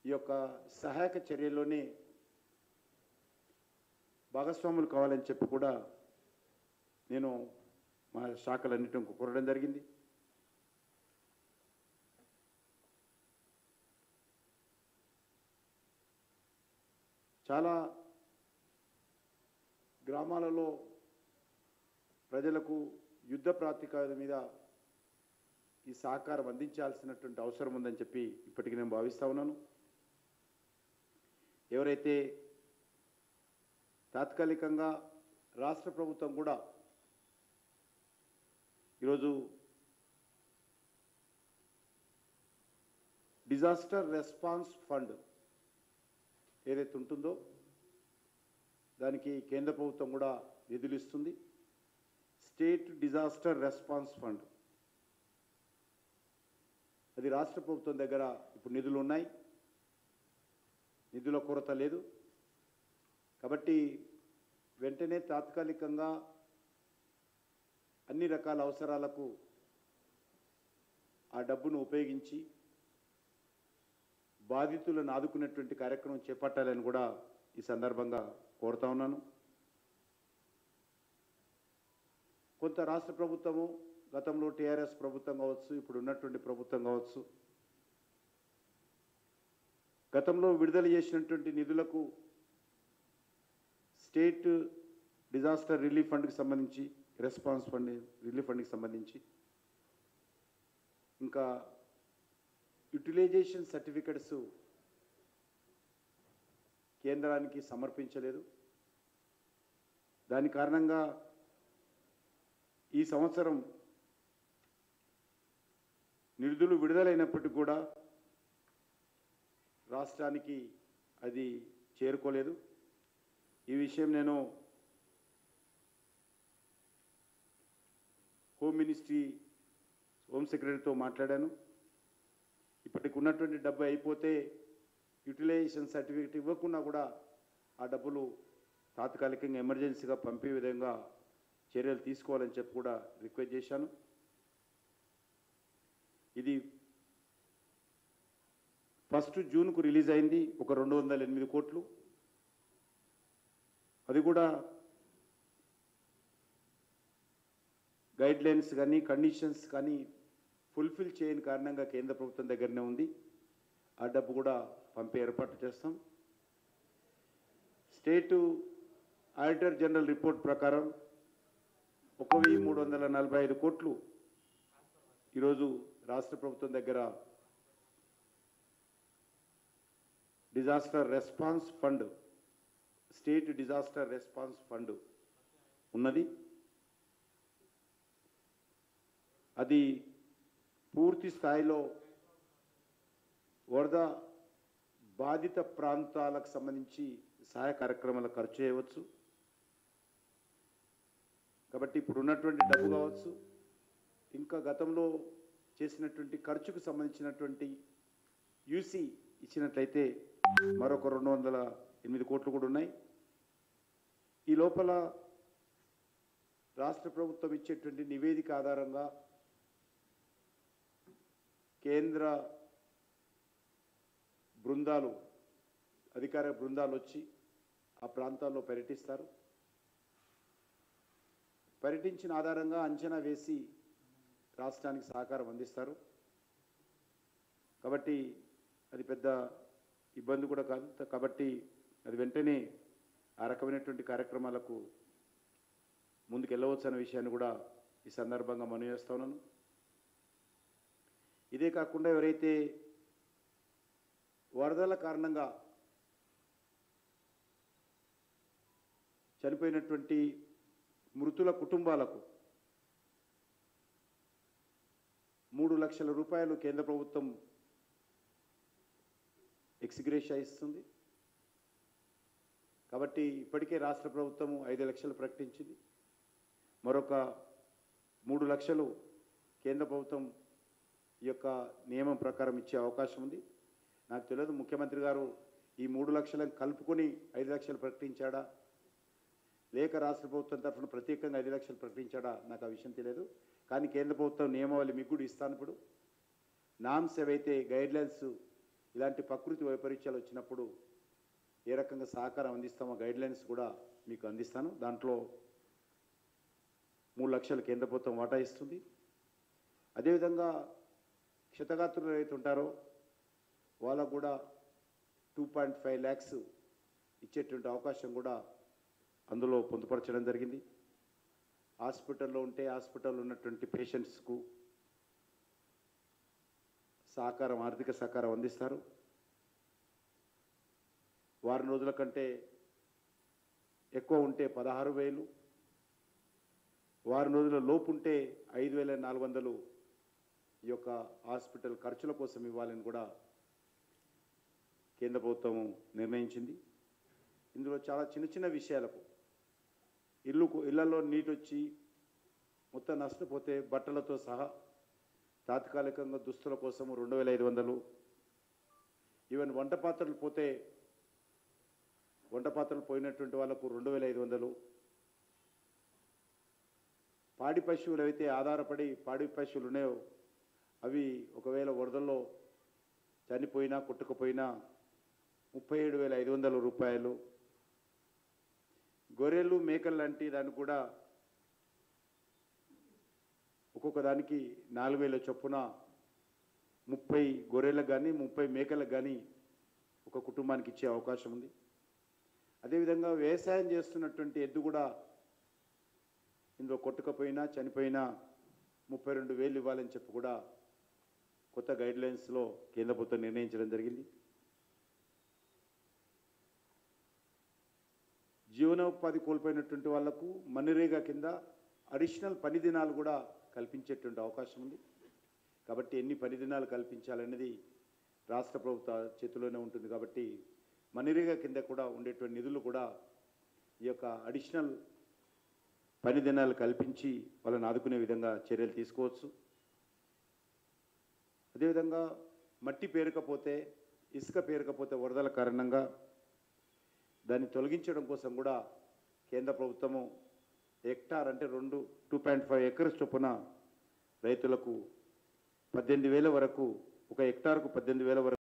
ఈ యొక్క సహాయక చర్యల్లోనే భాగస్వాములు కావాలని చెప్పి కూడా నేను మా శాఖలన్నిటిని కోరడం జరిగింది చాలా గ్రామాలలో ప్రజలకు యుద్ధ ప్రాతిపదిక మీద ఈ సహకారం అందించాల్సినటువంటి అవసరం ఉందని చెప్పి ఇప్పటికి నేను భావిస్తా ఉన్నాను ఎవరైతే తాత్కాలికంగా రాష్ట్ర ప్రభుత్వం కూడా ఈరోజు డిజాస్టర్ రెస్పాన్స్ ఫండ్ ఏదైతే ఉంటుందో దానికి కేంద్ర ప్రభుత్వం కూడా నిధులు ఇస్తుంది స్టేట్ డిజాస్టర్ రెస్పాన్స్ ఫండ్ అది రాష్ట్ర ప్రభుత్వం దగ్గర ఇప్పుడు నిధులు ఉన్నాయి నిధుల కొరత లేదు కాబట్టి వెంటనే తాత్కాలికంగా అన్ని రకాల అవసరాలకు ఆ డబ్బును ఉపయోగించి బాధితులను ఆదుకునేటువంటి కార్యక్రమం చేపట్టాలని కూడా ఈ సందర్భంగా కోరుతా ఉన్నాను కొంత రాష్ట్ర ప్రభుత్వము గతంలో టీఆర్ఎస్ ప్రభుత్వం కావచ్చు ఇప్పుడు ఉన్నటువంటి ప్రభుత్వం కావచ్చు గతంలో విడుదల చేసినటువంటి నిధులకు స్టేట్ డిజాస్టర్ రిలీఫ్ ఫండ్కి సంబంధించి రెస్పాన్స్ ఫండ్ రిలీఫ్ ఫండ్కి సంబంధించి ఇంకా యూటిలైజేషన్ సర్టిఫికెట్స్ కేంద్రానికి సమర్పించలేదు దాని కారణంగా ఈ సంవత్సరం నిధులు విడుదలైనప్పటికీ కూడా రాష్ట్రానికి అది చేరుకోలేదు ఈ విషయం నేను హోమ్ మినిస్ట్రీ హోమ్ సెక్రటరీతో మాట్లాడాను ఇప్పటికి ఉన్నటువంటి డబ్బు అయిపోతే యూటిలైజేషన్ సర్టిఫికేట్ ఇవ్వకుండా కూడా ఆ డబ్బులు తాత్కాలికంగా ఎమర్జెన్సీగా పంపే విధంగా చర్యలు తీసుకోవాలని చెప్పి కూడా రిక్వెస్ట్ చేశాను ఇది ఫస్ట్ జూన్కు రిలీజ్ అయింది ఒక రెండు వందల ఎనిమిది కోట్లు అది కూడా గైడ్ లైన్స్ కానీ కండిషన్స్ కానీ ఫుల్ఫిల్ చేయని కారణంగా కేంద్ర ప్రభుత్వం దగ్గరనే ఉంది ఆ డబ్బు కూడా పంపే ఏర్పాటు చేస్తాం స్టేటు ఆడిటర్ జనరల్ రిపోర్ట్ ప్రకారం ఒక వెయ్యి మూడు వందల నలభై ఐదు కోట్లు ఈరోజు రాష్ట్ర ప్రభుత్వం దగ్గర disaster response fund state disaster response fund ఉన్నది అది పూర్తి స్థాయిలో వరద బాధిత ప్రాంతాలకు సంబంధించి సహాయ కార్యక్రమాలకు ఖర్చు చేయవచ్చు కాబట్టి ఇప్పుడు ఉన్నటువంటి డబ్బు కావచ్చు ఇంకా గతంలో చేసినటువంటి ఖర్చుకు సంబంధించినటువంటి యూసీ ఇచ్చినట్లయితే మరొక రెండు వందల ఎనిమిది కోట్లు కూడా ఉన్నాయి ఈ లోపల రాష్ట్ర ప్రభుత్వం ఇచ్చేటువంటి నివేదిక ఆధారంగా కేంద్ర బృందాలు అధికార బృందాలు వచ్చి ఆ ప్రాంతాల్లో పర్యటిస్తారు పర్యటించిన ఆధారంగా అంచనా వేసి రాష్ట్రానికి సహకారం అందిస్తారు కాబట్టి అది పెద్ద ఇబ్బంది కూడా కాదు కాబట్టి అది వెంటనే ఆ రకమైనటువంటి కార్యక్రమాలకు ముందుకు వెళ్ళవచ్చు అనే విషయాన్ని కూడా ఈ సందర్భంగా మనవి చేస్తా ఉన్నాను ఇదే కాకుండా ఎవరైతే వరదల కారణంగా చనిపోయినటువంటి మృతుల కుటుంబాలకు మూడు లక్షల రూపాయలు కేంద్ర ప్రభుత్వం ఎక్స్గ్రేషియా ఇస్తుంది కాబట్టి ఇప్పటికే రాష్ట్ర ప్రభుత్వం ఐదు లక్షలు ప్రకటించింది మరొక మూడు లక్షలు కేంద్ర ప్రభుత్వం ఈ యొక్క నియమం ప్రకారం ఇచ్చే అవకాశం ఉంది నాకు తెలియదు ముఖ్యమంత్రి గారు ఈ మూడు లక్షలను కలుపుకొని ఐదు లక్షలు ప్రకటించాడా లేక రాష్ట్ర ప్రభుత్వం తరఫున ప్రత్యేకంగా ఐదు లక్షలు ప్రకటించాడా నాకు ఆ విషయం తెలియదు కానీ కేంద్ర ప్రభుత్వం నియమావళి మీకు కూడా ఇస్తాను ఇప్పుడు నామ్స్ ఏవైతే గైడ్లైన్స్ ఇలాంటి ప్రకృతి వైపరీత్యాలు వచ్చినప్పుడు ఏ రకంగా సహకారం అందిస్తామో గైడ్లైన్స్ కూడా మీకు అందిస్తాను దాంట్లో మూడు లక్షలు కేంద్ర ప్రభుత్వం వాటా ఇస్తుంది అదేవిధంగా క్షతగాత్రులు ఎవరైతే ఉంటారో వాళ్ళకు కూడా టూ పాయింట్ ఫైవ్ ల్యాక్స్ ఇచ్చేటువంటి అవకాశం కూడా అందులో పొందుపరచడం జరిగింది హాస్పిటల్లో ఉంటే హాస్పిటల్లో ఉన్నటువంటి పేషెంట్స్కు సహకారం ఆర్థిక సహకారం అందిస్తారు వారం రోజుల కంటే ఎక్కువ ఉంటే పదహారు వేలు వారం రోజుల లోపు ఉంటే ఐదు వేల నాలుగు వందలు ఈ యొక్క హాస్పిటల్ ఖర్చుల కోసం ఇవ్వాలని కూడా కేంద్ర ప్రభుత్వం నిర్ణయించింది ఇందులో చాలా చిన్న చిన్న విషయాలకు ఇల్లుకు ఇళ్లలో నీటి వచ్చి మొత్తం నష్టపోతే బట్టలతో సహా తాత్కాలికంగా దుస్తుల కోసం రెండు వేల ఐదు వందలు ఈవెన్ వంట పాత్రలు పోతే వంట పాత్రలు పోయినటువంటి వాళ్ళకు రెండు వేల ఐదు వందలు పాడి పశువులు అయితే ఆధారపడి పాడి పశువులు ఉన్నాయో అవి ఒకవేళ వరదల్లో చనిపోయినా కొట్టుకుపోయినా ముప్పై ఏడు వేల ఐదు వందల రూపాయలు గొర్రెలు మేకలు లాంటి దానికి కూడా ఒక్కొక్క దానికి నాలుగు వేల చొప్పున ముప్పై గొర్రెలకు కానీ ముప్పై మేకలకు కానీ ఒక కుటుంబానికి ఇచ్చే అవకాశం ఉంది అదేవిధంగా వ్యవసాయం చేస్తున్నటువంటి ఎద్దు కూడా ఇందులో కొట్టుకపోయినా చనిపోయినా ముప్పై రెండు వేలు ఇవ్వాలని చెప్పి కూడా కొత్త గైడ్లైన్స్లో కేంద్ర ప్రభుత్వం నిర్ణయించడం జరిగింది జీవనోపాధి కోల్పోయినటువంటి వాళ్లకు మన్నిరేగా కింద అడిషనల్ పని దినాలు కూడా కల్పించేటువంటి అవకాశం ఉంది కాబట్టి ఎన్ని పని దినాలు కల్పించాలనేది రాష్ట్ర ప్రభుత్వ చేతిలోనే ఉంటుంది కాబట్టి మన్నిరేగా కింద కూడా ఉండేటువంటి నిధులు కూడా ఈ యొక్క అడిషనల్ పని దినాలు కల్పించి వాళ్ళని ఆదుకునే విధంగా చర్యలు తీసుకోవచ్చు అదేవిధంగా మట్టి పేరకపోతే ఇసుక పేరకపోతే వరదల కారణంగా దాన్ని తొలగించడం కోసం కూడా కేంద్ర ప్రభుత్వము హెక్టార్ అంటే రెండు టూ పాయింట్ ఫైవ్ ఎకర్స్ చొప్పున రైతులకు పద్దెనిమిది వేల వరకు ఒక హెక్టార్కు పద్దెనిమిది వేల వరకు